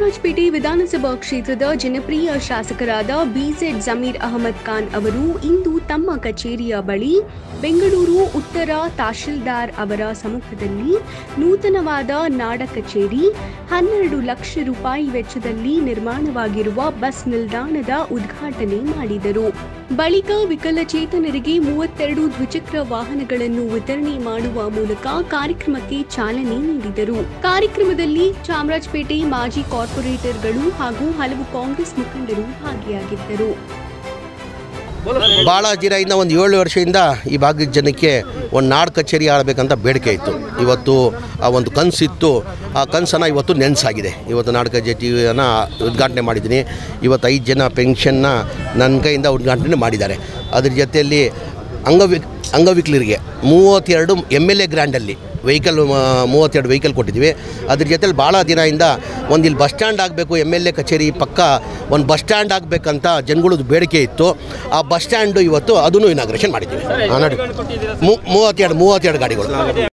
ಚಾಮರಾಜಪೇಟೆ ವಿಧಾನಸಭಾ ಕ್ಷೇತ್ರದ ಜನಪ್ರಿಯ ಶಾಸಕರಾದ ಬಿಜೆಡ್ ಜಮೀರ್ ಅಹಮದ್ ಖಾನ್ ಅವರು ಇಂದು ತಮ್ಮ ಕಚೇರಿಯ ಬಳಿ ಬೆಂಗಳೂರು ಉತ್ತರ ತಹಶೀಲ್ದಾರ್ ಅವರ ಸಮ್ಮುಖದಲ್ಲಿ ನೂತನವಾದ ನಾಡ ಕಚೇರಿ ಹನ್ನೆರಡು ಲಕ್ಷ ರೂಪಾಯಿ ವೆಚ್ಚದಲ್ಲಿ ನಿರ್ಮಾಣವಾಗಿರುವ ಬಸ್ ನಿಲ್ದಾಣದ ಉದ್ಘಾಟನೆ ಮಾಡಿದರು ಬಳಿಕ ವಿಕಲಚೇತನರಿಗೆ ಮೂವತ್ತೆರಡು ದ್ವಿಚಕ್ರ ವಾಹನಗಳನ್ನು ವಿತರಣೆ ಮಾಡುವ ಮೂಲಕ ಕಾರ್ಯಕ್ರಮಕ್ಕೆ ಚಾಲನೆ ನೀಡಿದರು ಕಾರ್ಯಕ್ರಮದಲ್ಲಿ ಚಾಮರಾಜಪೇಟೆ ಮಾಜಿ ಕಾರ್ಪೊರೇಟರ್ಗಳು ಹಾಗೂ ಹಲವು ಕಾಂಗ್ರೆಸ್ ಮುಖಂಡರು ಭಾಗಿಯಾಗಿದ್ದರು ಭಾಳ ದಿನದಿಂದ ಒಂದು ಏಳು ವರ್ಷದಿಂದ ಈ ಭಾಗದ ಜನಕ್ಕೆ ಒಂದು ನಾಡು ಕಚೇರಿ ಆಡಬೇಕಂತ ಬೇಡಿಕೆ ಇತ್ತು ಇವತ್ತು ಆ ಒಂದು ಕನಸಿತ್ತು ಆ ಕನಸನ್ನು ಇವತ್ತು ನೆನೆಸಾಗಿದೆ ಇವತ್ತು ನಾಡು ಕಚೇರಿಯನ್ನು ಉದ್ಘಾಟನೆ ಮಾಡಿದ್ದೀನಿ ಇವತ್ತು ಐದು ಜನ ಪೆನ್ಷನ್ನ ನನ್ನ ಕೈಯಿಂದ ಉದ್ಘಾಟನೆ ಮಾಡಿದ್ದಾರೆ ಅದ್ರ ಜೊತೆಯಲ್ಲಿ ಅಂಗವಿ ಅಂಗವಿಕಲರಿಗೆ ಮೂವತ್ತೆರಡು ಎಮ್ ಎಲ್ ಎ ಗ್ರ್ಯಾಂಡಲ್ಲಿ ವೆಹಿಕಲ್ ಮೂವತ್ತೆರಡು ವೆಹಿಕಲ್ ಕೊಟ್ಟಿದ್ದೀವಿ ಅದ್ರ ಜೊತೆಲಿ ಭಾಳ ದಿನದಿಂದ ಒಂದು ಇಲ್ಲಿ ಬಸ್ ಸ್ಟ್ಯಾಂಡ್ ಆಗಬೇಕು ಎಮ್ ಎಲ್ ಎ ಕಚೇರಿ ಪಕ್ಕ ಒಂದು ಬಸ್ ಸ್ಟ್ಯಾಂಡ್ ಆಗಬೇಕಂತ ಜನಗಳದ್ದು ಬೇಡಿಕೆ ಇತ್ತು ಆ ಬಸ್ ಸ್ಟ್ಯಾಂಡು ಇವತ್ತು ಅದನ್ನು ಇನಾಗ್ರೇಷನ್ ಮಾಡಿದ್ದೀವಿ ಹಾಂ ನೋಡಿ ಮೂ- ಮೂವತ್ತೆರಡು ಮೂವತ್ತೆರಡು ಗಾಡಿಗಳು